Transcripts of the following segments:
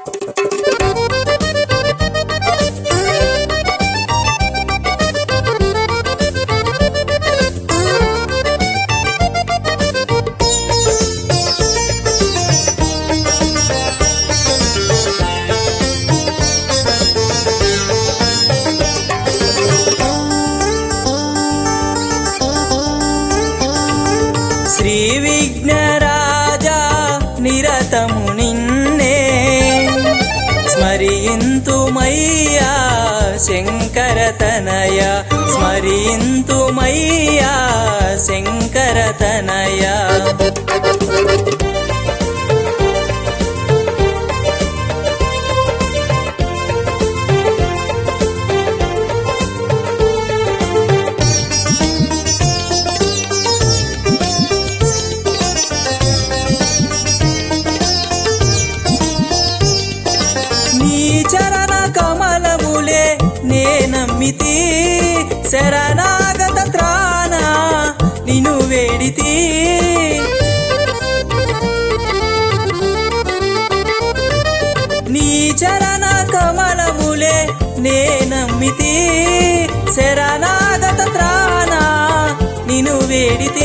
శ్రీ విఘ్నరాజా నిరతము నిన్నే స్మరింతుమయ్యా శంకరతనయ స్మరింతుమయ్యా శంకరతనయ నీ చరణ కమలములే నే నమ్మితి శరణాగత త్రాణ నిను వేడితి నీ చరణ కమలములే నే నమ్మితి శరణాగత త్రాణ నిను వేడితి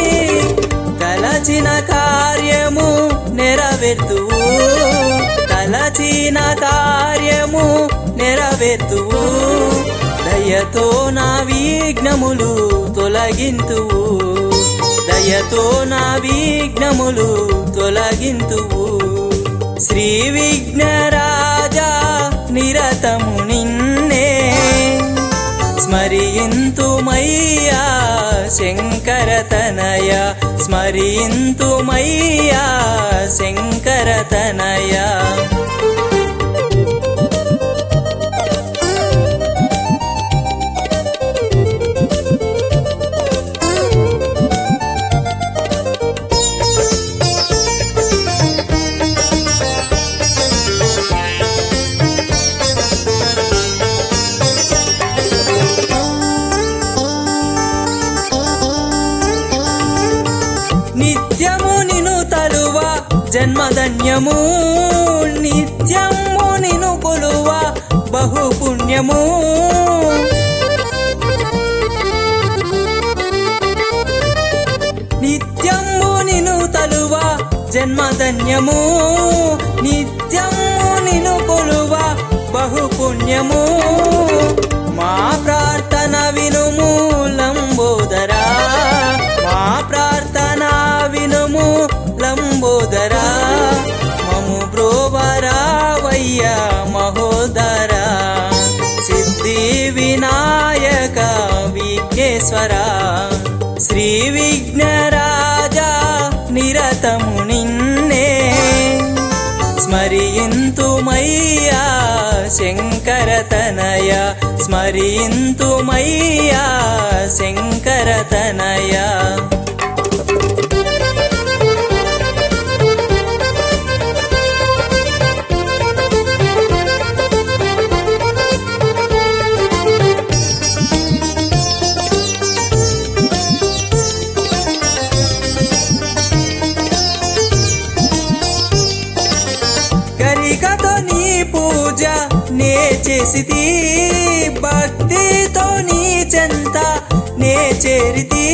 తలచిన కార్యము నెరవేర్తువు తలచిన కార్యము నెరవేర్తువు దయతో నా విఘ్నములు తొలగింతువు దయతో నా విఘ్నములు తొలగింతువు శ్రీ విఘ్నరాజా నిరతము నిన్నే స్మరింతుమయ్యా శంకరతనయ స్మరింతుమయ్యా శంకరతనయ నిత్యము నిను తలువ జన్మధన్యము నిత్యము నిను కొలువ బహుపుణ్యము నిత్యము నిను తలువ జన్మధన్యము నిత్యము నిను కొలువ బహుపుణ్యము మా ప్రార్థన వినుము లంబోదరా మా ప్రార్థన వినుము లంబోదరా మము బ్రోవరావయ్య మహోదరా సిద్ధి వినాయక విఘ్నేశ్వర శ్రీ విఘ్నరాజా నిరతము నిన్నే స్మరింతుమయ్యా శంకరతనయ స్మరింతుమయ్యా శంకరతనయ గరికతో నీ పూజ నే చేసితి భక్తితో నీ చెంత నే చేరితి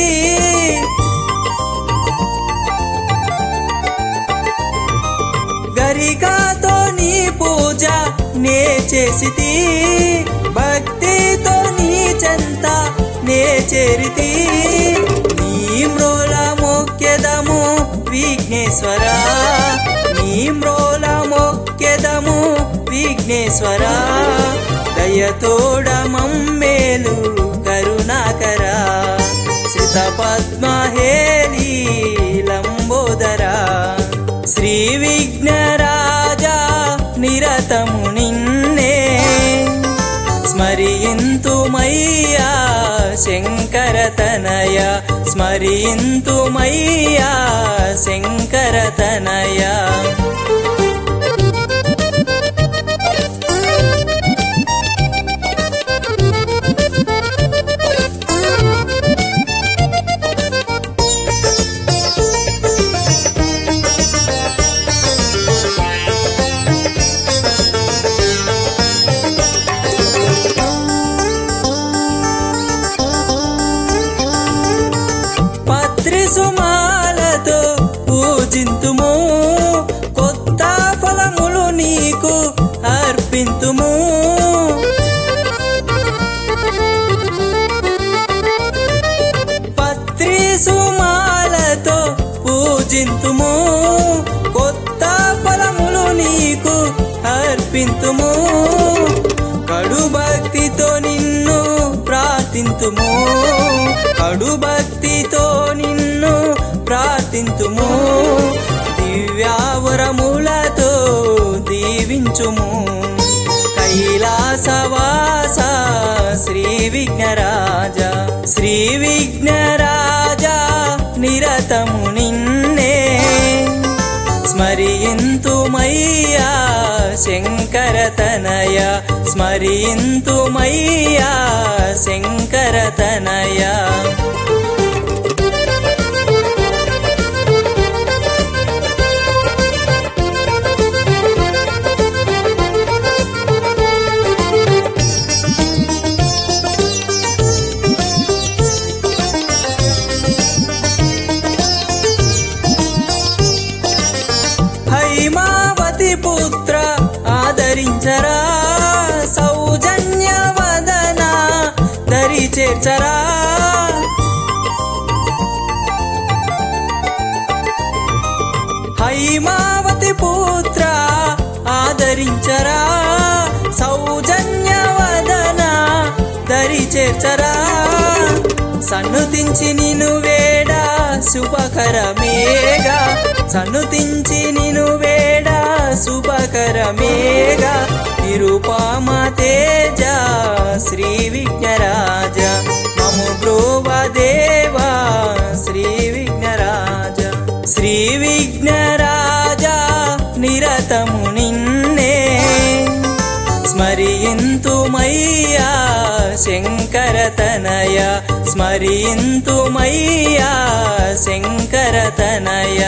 గరికతో నీ పూజ నే చేసితి భక్తితో నీ చెంత నే చేరితి నీ మ్రోల మొక్కెదము విఘ్నేశ్వర నీ మ్రోల మొక్కెదము విఘ్నేశ్వర దయతోడ మమ్మేలు కరుణాకర శ్రిత పద్మహేలి లంబోదరా శ్రీ విఘ్నరాజా నిరతము నిన్నే స్మరింతుమయ్యా శంకరతనయ స్మరింతుమయ్యా శంకరతనయ నడిపింతుము కడు భక్తితో నిన్ను ప్రార్థింతుము కడు భక్తితో నిన్ను ప్రార్థింతుము దివ్యావరములతో దీవించుము కైలాసవాస శ్రీ విఘ్నరాజ శ్రీ విఘ్నరాజ నిరతము నిన్నే స్మరింతుమయ్యా శంకరతనయ స్మరింతుమయ్యా శంకరతనయ హైమావతి పుత్ర ఆదరించరా సౌజన్య వదన దరి చేర్చరా హైమావతి పుత్ర ఆదరించరా సౌజన్య వదన దరి చేర్చరా సన్నుతించి నిను వేడ శుభకరమేగా సన్నుతించి నిను వేడ శుభకరమేగా నిరుపామ తేజ శ్రీ విఘ్నరాజ మము బ్రోవ దేవా శ్రీ విఘ్నరాజ శ్రీ విఘ్నరాజ నిరతము నిన్నే స్మరింతుమయ్యా శంకరతనయ స్మరింతుమయ్యా శంకరతనయ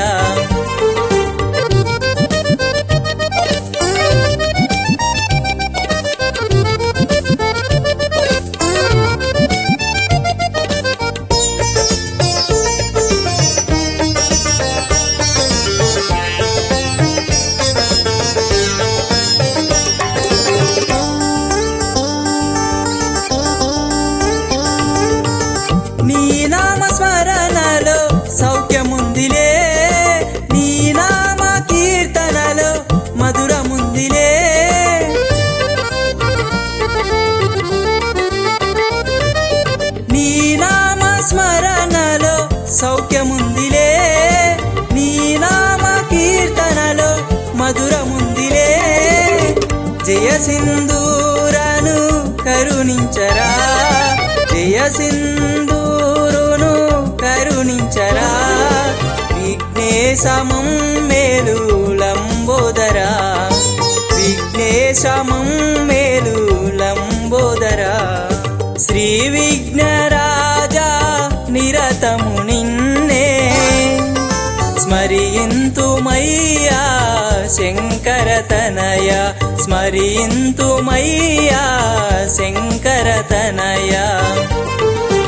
నీ నామ స్మరణలో సౌఖ్యముందిలే నీ నామ కీర్తనలో మధురముందిలే నీ నామ స్మరణలో సౌఖ్యముందిలే నీ నామ కీర్తనలో మధురముందిలే జయ సింధూరను కరుణించరా జయ సింధూరును కరుణించరా విఘ్నేశమం మేలు లంబోదరా విఘ్నేశమం మేలు లంబోదరా శ్రీ విఘ్నరాజ నిరతము నిన్నే స్మరింతుమయ్యా శంకరతనయ స్మరింతుమయ్యా శంకరతనయ